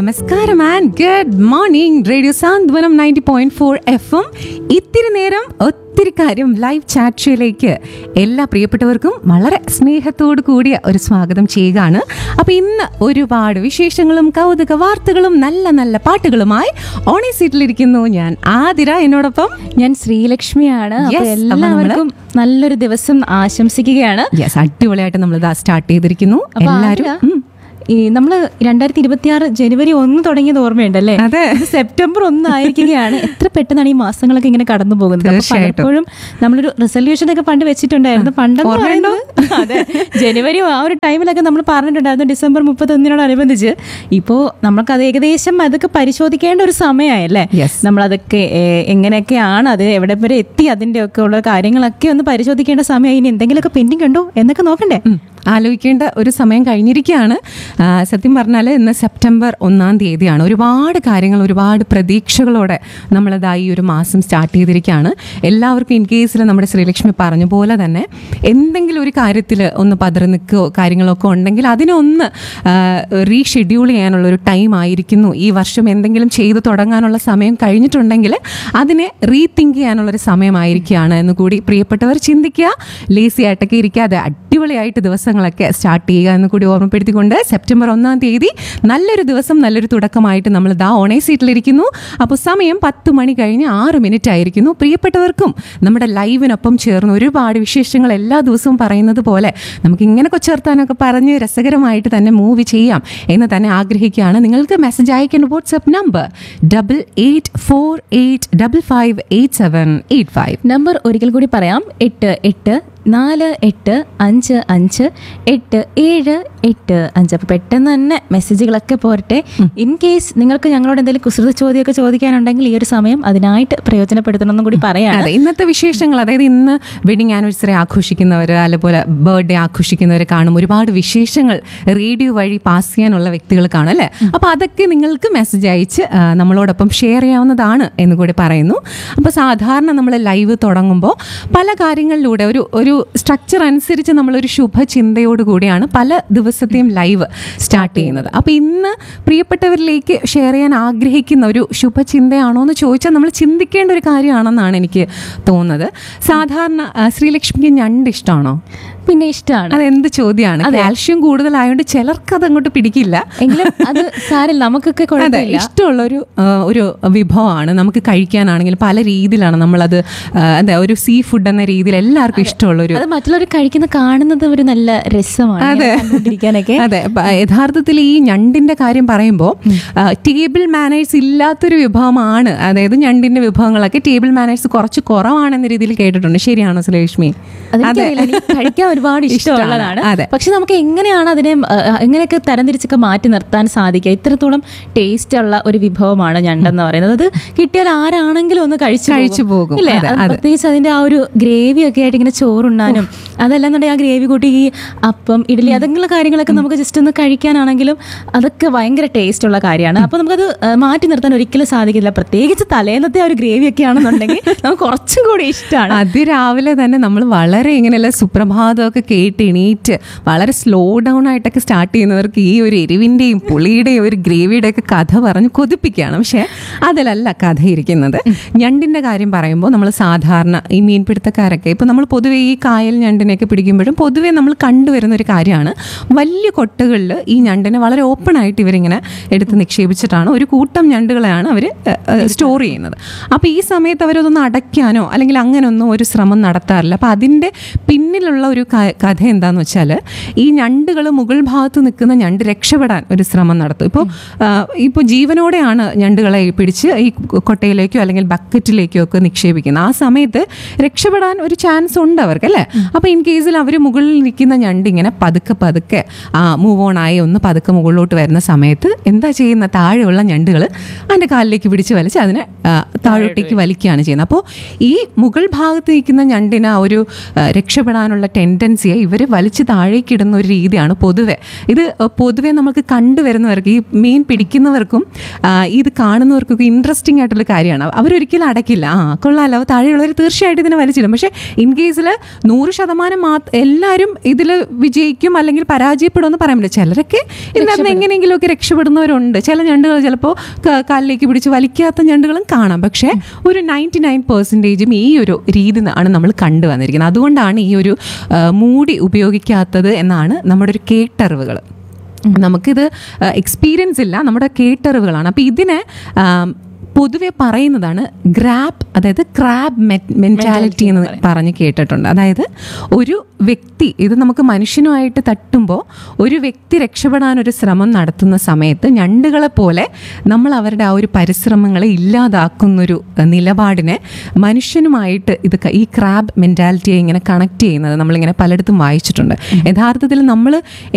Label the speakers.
Speaker 1: നമസ്കാരം and good morning radio Santhwanam ninety point four F M ഇത്തിരി നേരം ഒത്തിരി കാര്യം ലൈവ് ചാറ്റ് ഷോയിലേക്ക് എല്ലാ പ്രിയപ്പെട്ടവർക്കും വളരെ സ്നേഹത്തോടു കൂടിയ ഒരു സ്വാഗതം ചെയ്യുകയാണ് അപ്പോൾ ഇന്ന് ഒരുപാട് വിശേഷങ്ങളും കൗതുക വാർത്തകളും നല്ല നല്ല പാട്ടുകളുമായി ഓണി സീറ്റിലിരിക്കുന്നു ഞാൻ ആതിര എന്നോടൊപ്പം
Speaker 2: ഞാൻ ശ്രീലക്ഷ്മിയാണ് അപ്പൊ
Speaker 1: Yes, അപ്പൊ നമ്മള്
Speaker 2: എല്ലാവർക്കും നല്ലൊരു ദിവസം ആശംസിക്കുകയാണ്
Speaker 1: യെസ് അടിപൊളിയായിട്ട് നമ്മൾ ഇതാ സ്റ്റാർട്ട് ചെയ്തിരിക്കുന്നു
Speaker 2: അപ്പൊ
Speaker 1: എല്ലാവരും
Speaker 2: ആതിര, ഈ നമ്മള് രണ്ടായിരത്തി ഇരുപത്തി ആറ് ജനുവരി ഒന്ന് തുടങ്ങിയത് ഓർമ്മയുണ്ടല്ലേ
Speaker 1: അതെ.
Speaker 2: ഇത് സെപ്റ്റംബർ ഒന്ന് ആയിരിക്കുകയാണ് എത്ര പെട്ടെന്നാണ് ഈ മാസങ്ങളൊക്കെ ഇങ്ങനെ കടന്നു പോകുന്നത് അപ്പൊ
Speaker 1: തീർച്ചയായിട്ടും.
Speaker 2: പലപ്പോഴും നമ്മളൊരു റെസൊല്യൂഷൻ ഒക്കെ പണ്ട് വെച്ചിട്ടുണ്ടായിരുന്നു പണ്ടെന്ന് പറയുന്നത് അതെ ജനുവരി ആ ഒരു ടൈമിലൊക്കെ നമ്മൾ പറഞ്ഞിട്ടുണ്ടായിരുന്നു ഡിസംബർ മുപ്പത്തൊന്നിനോടനുബന്ധിച്ച് ഇപ്പോൾ നമ്മൾക്കത് ഏകദേശം അതൊക്കെ പരിശോധിക്കേണ്ട ഒരു സമയമായല്ലേ
Speaker 1: Yes.
Speaker 2: നമ്മളതൊക്കെ ഏ, എങ്ങനെയൊക്കെയാണ് അത് എവിടെ വരെ എത്തി അതിന്റെ ഒക്കെ ഉള്ള കാര്യങ്ങളൊക്കെ ഒന്ന് പരിശോധിക്കേണ്ട സമയം ഇനി എന്തെങ്കിലുമൊക്കെ പെൻഡിങ് ഉണ്ടോ എന്നൊക്കെ നോക്കണ്ടേ
Speaker 1: ഉം. ആലോചിക്കേണ്ട ഒരു സമയം കഴിഞ്ഞിരിക്കുകയാണ് ആ, സത്യം പറഞ്ഞാൽ ഇന്ന് സെപ്റ്റംബർ ഒന്നാം തീയതിയാണ് ഒരുപാട് കാര്യങ്ങൾ ഒരുപാട് പ്രതീക്ഷകളോടെ നമ്മളത് ഈ ഒരു മാസം സ്റ്റാർട്ട് ചെയ്തിരിക്കുകയാണ് എല്ലാവർക്കും ഇൻ കേസിൽ നമ്മുടെ ശ്രീലക്ഷ്മി പറഞ്ഞ പോലെ തന്നെ എന്തെങ്കിലും ഒരു കാര്യത്തിൽ ഒന്ന് പതറി നിൽക്കുകയോ കാര്യങ്ങളൊക്കെ ഉണ്ടെങ്കിൽ അതിനൊന്ന് റീഷെഡ്യൂൾ ചെയ്യാനുള്ള ഒരു ടൈം ആയിരിക്കുന്നു ഈ വർഷം എന്തെങ്കിലും ചെയ്തു തുടങ്ങാനുള്ള സമയം കഴിഞ്ഞിട്ടുണ്ടെങ്കിൽ അതിനെ റീതിങ്ക് ചെയ്യാനുള്ളൊരു സമയമായിരിക്കുകയാണ് എന്ന് കൂടി പ്രിയപ്പെട്ടവർ ചിന്തിക്കുക ലേസി ആയിട്ടൊക്കെ ഇരിക്കാതെ അടിപൊളിയായിട്ട് ദിവസങ്ങളൊക്കെ സ്റ്റാർട്ട് ചെയ്യുക എന്ന് കൂടി ഓർമ്മപ്പെടുത്തിക്കൊണ്ട് സെപ്റ്റംബർ ഒന്നാം തീയതി നല്ലൊരു ദിവസം നല്ലൊരു തുടക്കമായിട്ട് നമ്മൾ ദാ ഓണേ സീറ്റിലിരിക്കുന്നു അപ്പോൾ സമയം പത്ത് മണി കഴിഞ്ഞ് ആറ് മിനിറ്റ് ആയിരിക്കുന്നു പ്രിയപ്പെട്ടവർക്കും നമ്മുടെ ലൈവിനൊപ്പം ചേർന്ന് ഒരുപാട് വിശേഷങ്ങൾ എല്ലാ ദിവസവും പറയുന്നത് പോലെ നമുക്ക് ഇങ്ങനെ കൊച്ചേർത്താനൊക്കെ പറഞ്ഞ് രസകരമായിട്ട് തന്നെ മൂവ് ചെയ്യാം എന്ന് തന്നെ ആഗ്രഹിക്കുകയാണ് നിങ്ങൾക്ക് മെസ്സേജ് അയക്കേണ്ട WhatsApp number double eight four eight double five eight seven eight five
Speaker 2: number ഒരിക്കൽ കൂടി പറയാം എട്ട് എട്ട് നാല് എട്ട് അഞ്ച് അഞ്ച് എട്ട് ഏഴ് എട്ട് അഞ്ച് അപ്പോൾ പെട്ടെന്ന് തന്നെ മെസ്സേജുകളൊക്കെ പോരട്ടെ ഇൻ കേസ് നിങ്ങൾക്ക് ഞങ്ങളോട് എന്തെങ്കിലും കുസൃത ചോദ്യമൊക്കെ ചോദിക്കാനുണ്ടെങ്കിൽ ഈ ഒരു സമയം അതിനായിട്ട് പ്രയോജനപ്പെടുത്തണമെന്നും കൂടി പറയാണ്
Speaker 1: അതെ ഇന്നത്തെ വിശേഷങ്ങൾ അതായത് ഇന്ന് വെഡിങ് ആനിവേഴ്സറി ആഘോഷിക്കുന്നവർ അതുപോലെ ബർത്ത്ഡേ ആഘോഷിക്കുന്നവർ കാണും ഒരുപാട് വിശേഷങ്ങൾ റേഡിയോ വഴി പാസ് ചെയ്യാനുള്ള വ്യക്തികൾ കാണും അല്ലേ അപ്പോൾ അതൊക്കെ നിങ്ങൾക്ക് മെസ്സേജ് അയച്ച് ആ, നമ്മളോടൊപ്പം ഷെയർ ചെയ്യാവുന്നതാണ് എന്ന് കൂടി പറയുന്നു അപ്പോൾ സാധാരണ നമ്മൾ ലൈവ് തുടങ്ങുമ്പോൾ പല കാര്യങ്ങളിലൂടെ ഒരു ഒരു സ്ട്രക്ചർ അനുസരിച്ച് നമ്മളൊരു ശുഭചിന്തയോട് കൂടിയാണ് പല ദിവസത്തെയും ലൈവ് സ്റ്റാർട്ട് ചെയ്യുന്നത് അപ്പോൾ ഇന്ന് പ്രിയപ്പെട്ടവരിലേക്ക് ഷെയർ ചെയ്യാൻ ആഗ്രഹിക്കുന്ന ഒരു ശുഭചിന്തയാണോ എന്ന് ചോദിച്ചാൽ നമ്മൾ ചിന്തിക്കേണ്ട ഒരു കാര്യമാണെന്നാണ് എനിക്ക് തോന്നുന്നത് സാധാരണ ആ, ശ്രീലക്ഷ്മിക്ക് ഞണ്ട് ഇഷ്ടമാണോ
Speaker 2: പിന്നെ ഇഷ്ടമാണ്
Speaker 1: അതെന്ത് ചോദ്യമാണ് കാൽഷ്യം കൂടുതലായതുകൊണ്ട് ചിലർക്ക് അത് അങ്ങോട്ട് പിടിക്കില്ല
Speaker 2: എങ്കിലും അത് സാരില്ല നമുക്കൊക്കെ
Speaker 1: അതെ
Speaker 2: കുഴപ്പമില്ല
Speaker 1: ഇഷ്ടമുള്ള ഒരു ആ, ഒരു വിഭവമാണ് നമുക്ക് കഴിക്കാനാണെങ്കിൽ പല രീതിയിലാണ് നമ്മളത് ആ, എന്താ ഒരു സീ ഫുഡ് എന്ന രീതിയിൽ എല്ലാവർക്കും ഇഷ്ടമുള്ള ഒരു
Speaker 2: അത് മറ്റുള്ളവർ കഴിക്കുന്ന കാണുന്നത് ഒരു നല്ല രസമാണ്
Speaker 1: അതെ.
Speaker 2: ഇങ്ങനെ കണ്ടുകൊണ്ടിരിക്കാനൊക്കെ
Speaker 1: അതെ പ- യഥാർത്ഥത്തിൽ ഈ ഞണ്ടിന്റെ കാര്യം പറയുമ്പോൾ ടേബിൾ മാനേഴ്സ് ഇല്ലാത്തൊരു വിഭവമാണ് അതായത് ഞണ്ടിന്റെ വിഭവങ്ങളൊക്കെ ടേബിൾ മാനേഴ്സ് കുറച്ച് കുറവാണെന്ന രീതിയിൽ കേട്ടിട്ടുണ്ട് ശരിയാണോ സുലക്ഷ്മി
Speaker 2: അതെനിക്കറിയില്ല. എനിക്ക് കഴിക്കാൻ ഒരുപാട് ഇഷ്ടമുള്ളതാണ്
Speaker 1: അതെ.
Speaker 2: പക്ഷെ നമുക്ക് എങ്ങനെയാണ് അതിനെ ആ, എങ്ങനെയൊക്കെ തരംതിരിച്ചൊക്കെ മാറ്റി നിർത്താൻ സാധിക്കുക ഇത്രത്തോളം ടേസ്റ്റ് ഉള്ള ഒരു വിഭവമാണ് ഞണ്ടെന്ന് പറയുന്നത് അത് കിട്ടിയാൽ ആരാണെങ്കിലും ഒന്ന് കഴിച്ചു
Speaker 1: കഴിച്ചു പോകും.
Speaker 2: ഇല്ലേ
Speaker 1: അതെ,
Speaker 2: അത്
Speaker 1: അതെ.
Speaker 2: പ്രത്യേകിച്ച് അതിന്റെ ആ ഒരു ഗ്രേവി ഒക്കെ ആയിട്ട് ഇങ്ങനെ ചോറുണ്ണാനും അതല്ലാന്നുണ്ടെങ്കിൽ ആ ഗ്രേവി കൂട്ടി ഈ അപ്പം ഇഡലി അതെങ്കിലും കാര്യങ്ങളൊക്കെ നമുക്ക് ജസ്റ്റ് ഒന്ന് കഴിക്കാനാണെങ്കിലും അതൊക്കെ ഭയങ്കര ടേസ്റ്റ് ഉള്ള കാര്യമാണ് അപ്പൊ നമുക്കത് ആ, മാറ്റി നിർത്താൻ ഒരിക്കലും സാധിക്കില്ല പ്രത്യേകിച്ച് തലേന്നത്തെ ആ ഒരു ഗ്രേവി ഒക്കെ ആണെന്നുണ്ടെങ്കിൽ നമുക്ക് കുറച്ചും കൂടി ഇഷ്ടമാണ്
Speaker 1: അതിരാവിലെ തന്നെ നമ്മൾ വളരെ ഇങ്ങനെയുള്ള സുപ്രഭാതമൊക്കെ കേട്ട് എണീറ്റ് വളരെ സ്ലോ ഡൗൺ ആയിട്ടൊക്കെ സ്റ്റാർട്ട് ചെയ്യുന്നവർക്ക് ഈ ഒരു എരിവിൻ്റെയും പുളിയുടെയും ഒരു ഗ്രേവിയുടെ ഒക്കെ കഥ പറഞ്ഞ് കൊതിപ്പിക്കുകയാണ് പക്ഷേ അതിലല്ല കഥ ഇരിക്കുന്നത് ഞണ്ടിൻ്റെ കാര്യം പറയുമ്പോൾ നമ്മൾ സാധാരണ ഈ മീൻപിടുത്തക്കാരൊക്കെ ഇപ്പോൾ നമ്മൾ പൊതുവെ ഈ കായൽ ഞണ്ടിനെയൊക്കെ പിടിക്കുമ്പോഴും പൊതുവെ നമ്മൾ കണ്ടുവരുന്ന ഒരു കാര്യമാണ് വലിയ കൊട്ടകളിൽ ഈ ഞണ്ടിനെ വളരെ ഓപ്പൺ ആയിട്ട് ഇവരിങ്ങനെ എടുത്ത് നിക്ഷേപിച്ചിട്ടാണ് ഒരു കൂട്ടം ഞണ്ടുകളെയാണ് അവർ സ്റ്റോർ ചെയ്യുന്നത് അപ്പോൾ ഈ സമയത്ത് അവരതൊന്ന് അടയ്ക്കാനോ അല്ലെങ്കിൽ അങ്ങനെയൊന്നും ഒരു ശ്രമം നടത്താറില്ല അപ്പോൾ അതിൻ്റെ പിന്നിലുള്ള ഒരു ക- കഥ എന്താന്ന് വെച്ചാൽ ഈ ഞണ്ടുകൾ മുകൾ ഭാഗത്ത് നിൽക്കുന്ന ഞണ്ട് രക്ഷപ്പെടാൻ ഒരു ശ്രമം നടത്തും ഇപ്പോൾ ഇപ്പോൾ ജീവനോടെയാണ് ഞണ്ടുകളെ പിടിച്ച് ഈ കൊട്ടയിലേക്കോ അല്ലെങ്കിൽ ബക്കറ്റിലേക്കോ ഒക്കെ നിക്ഷേപിക്കുന്നത് ആ സമയത്ത് രക്ഷപ്പെടാൻ ഒരു ചാൻസ് ഉണ്ട് അവർക്ക് അല്ലേ അപ്പോൾ ഇൻ കേസിൽ അവർ മുകളിൽ നിൽക്കുന്ന ഞണ്ട് ഇങ്ങനെ പതുക്കെ പതുക്കെ മൂവ് ഓൺ ആയി ഒന്ന് പതുക്കെ മുകളിലോട്ട് വരുന്ന സമയത്ത് എന്താ ചെയ്യുന്ന താഴെയുള്ള ഞണ്ടുകൾ അതിൻ്റെ കാലിലേക്ക് പിടിച്ച് വലിച്ച് അതിനെ ആ, താഴോട്ടേക്ക് വലിക്കുകയാണ് ചെയ്യുന്നത് അപ്പോൾ ഈ മുകൾ ഭാഗത്ത് നിൽക്കുന്ന ഞണ്ടിന് ആ ഒരു ആ, രക്ഷപ്പെടാനുള്ള ടെൻഡൻസി ടെൻഡൻസിയെ ഇവർ വലിച്ച് താഴേക്കിടുന്ന ഒരു രീതിയാണ് പൊതുവെ ഇത് പൊതുവെ നമുക്ക് കണ്ടുവരുന്നവർക്ക് ഈ മീൻ പിടിക്കുന്നവർക്കും ആ, ഇത് കാണുന്നവർക്കൊക്കെ ഇൻട്രസ്റ്റിംഗ് ആയിട്ടുള്ള കാര്യമാണ് അവരൊരിക്കലും അടയ്ക്കില്ല ആ കൊള്ളാലോ താഴെയുള്ളവർ തീർച്ചയായിട്ടും ഇതിനെ വലിച്ചിടും പക്ഷേ ഇൻ കേസിൽ നൂറ് ശതമാനം മാ എല്ലാവരും ഇതിൽ വിജയിക്കും അല്ലെങ്കിൽ പരാജയപ്പെടുമെന്ന് പറയാൻ പറ്റില്ല ചിലരൊക്കെ ഇതിനകത്ത് എങ്ങനെയെങ്കിലുമൊക്കെ രക്ഷപ്പെടുന്നവരുണ്ട് ചില ഞണ്ടുകൾ ചിലപ്പോൾ കാലിലേക്ക് പിടിച്ച് വലിക്കാത്ത ഞണ്ടുകളും കാണാം പക്ഷേ ഒരു നയൻറ്റി നയൻ പെർസെൻറ്റേജും ഈ ഒരു രീതി ആണ് നമ്മൾ കണ്ടുവന്നിരിക്കുന്നത് അതുകൊണ്ടാണ് ഈ ഒരു ആ, മൂടി ഉപയോഗിക്കാത്തത് എന്നാണ് നമ്മുടെ ഒരു കേട്ടറിവുകൾ നമുക്കിത് എക്സ്പീരിയൻസ് ഇല്ല നമ്മുടെ കേട്ടറിവുകളാണ് അപ്പോൾ ഇതിനെ ആ, പൊതുവെ പറയുന്നതാണ് ഗ്രാബ് അതായത് ക്രാബ് മെൻറ്റാലിറ്റി എന്ന് പറഞ്ഞ് കേട്ടിട്ടുണ്ട് അതായത് ഒരു വ്യക്തി ഇത് നമുക്ക് മനുഷ്യനുമായിട്ട് തട്ടുമ്പോൾ ഒരു വ്യക്തി രക്ഷപ്പെടാൻ ഒരു ശ്രമം നടത്തുന്ന സമയത്ത് ഞണ്ടുകളെ പോലെ നമ്മൾ അവരുടെ ആ ഒരു പരിശ്രമങ്ങളെ ഇല്ലാതാക്കുന്നൊരു നിലപാടിനെ മനുഷ്യനുമായിട്ട് ഇത് ക- ഈ ക്രാബ് മെൻറ്റാലിറ്റിയെ ഇങ്ങനെ കണക്ട് ചെയ്യുന്നത് നമ്മളിങ്ങനെ പലയിടത്തും വായിച്ചിട്ടുണ്ട് യഥാർത്ഥത്തിൽ നമ്മൾ